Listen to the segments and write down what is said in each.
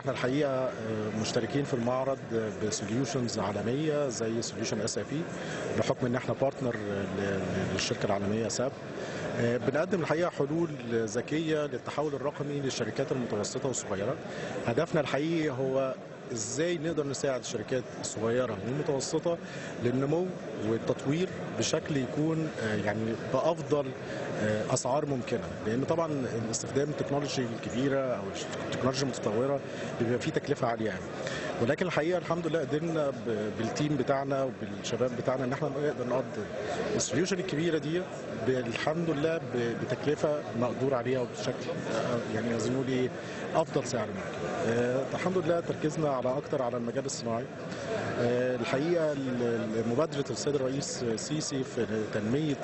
احنا الحقيقه مشتركين في المعرض بسوليوشنز عالميه زي سوليوشن اس اي بي بحكم ان احنا بارتنر للشركه العالميه ساب بنقدم الحقيقه حلول ذكيه للتحول الرقمي للشركات المتوسطه والصغيره هدفنا الحقيقي هو ازاي نقدر نساعد الشركات الصغيره والمتوسطه للنمو والتطوير بشكل يكون يعني بافضل اسعار ممكنه لان طبعا استخدام التكنولوجي الكبيره او التكنولوجيا المتطوره بيبقى فيه تكلفه عاليه يعني ولكن الحقيقه الحمد لله قدرنا بالتيم بتاعنا وبالشباب بتاعنا ان احنا نقدر نقدم السوليوشن الكبيره دي الحمد لله بتكلفه مقدور عليها وبشكل يعني عايزين نقول ايه افضل سعر ممكن. الحمد لله تركيزنا على اكتر على المجال الصناعي. الحقيقه مبادره السيد الرئيس السيسي في تنميه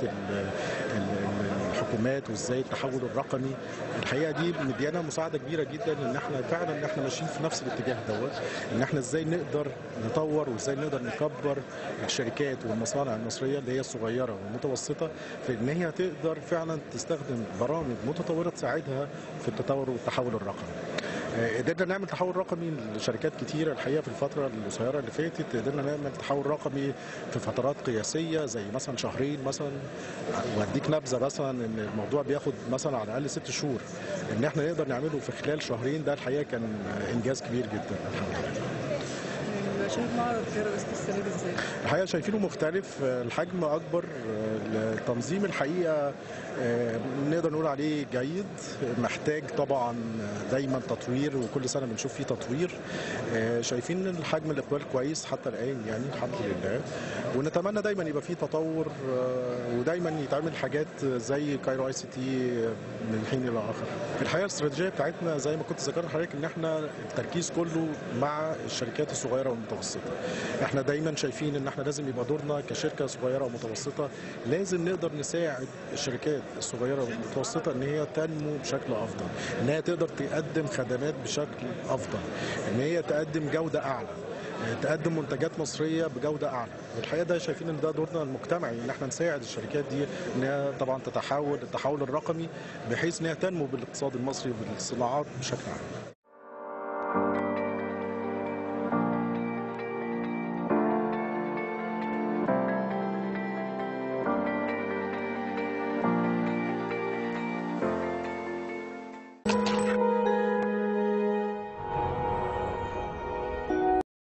الحكومات وازاي التحول الرقمي الحقيقه دي مديانا مساعده كبيره جدا ان احنا فعلا ان احنا ماشيين في نفس الاتجاه دوت ان احنا ازاي نقدر نطور وازاي نقدر نكبر الشركات والمصانع المصريه اللي هي الصغيره والمتوسطه في ان هي تقدر فعلا تستخدم برامج متطوره تساعدها في التطور والتحول الرقمي. قدرنا نعمل تحول رقمي لشركات كتيرة الحقيقة في الفترة القصيرة اللي فاتت قدرنا نعمل تحول رقمي في فترات قياسية زي مثلا شهرين مثلا واديك نبذة مثلا ان الموضوع بياخد مثلا على الأقل ست شهور ان احنا نقدر نعمله في خلال شهرين ده الحقيقة كان إنجاز كبير جدا الحمد لله. شايف معرض كيروس السنه دي ازاي؟ الحقيقه شايفينه مختلف الحجم اكبر التنظيم الحقيقه نقدر نقول عليه جيد محتاج طبعا دايما تطوير وكل سنه بنشوف فيه تطوير شايفين ان الحجم الاقبال كويس حتى الان يعني الحمد لله ونتمنى دايما يبقى فيه تطور ودايما يتعمل حاجات زي كايرو اي سي تي من حين الى اخر الحقيقه الاستراتيجيه بتاعتنا زي ما كنت ذكرت لحضرتك ان احنا التركيز كله مع الشركات الصغيره والمتوسطه احنا دايما شايفين ان احنا لازم يبقى دورنا كشركه صغيره ومتوسطه لازم نقدر نساعد الشركات الصغيره والمتوسطه ان هي تنمو بشكل افضل ان هي تقدر تقدم خدمات بشكل افضل ان هي تقدم جوده اعلى تقدم منتجات مصريه بجوده اعلى والحقيقه ده شايفين ان ده دورنا المجتمعي ان احنا نساعد الشركات دي ان هي طبعا تتحول التحول الرقمي بحيث ان هي تنمو بالاقتصاد المصري وبالصناعات بشكل عام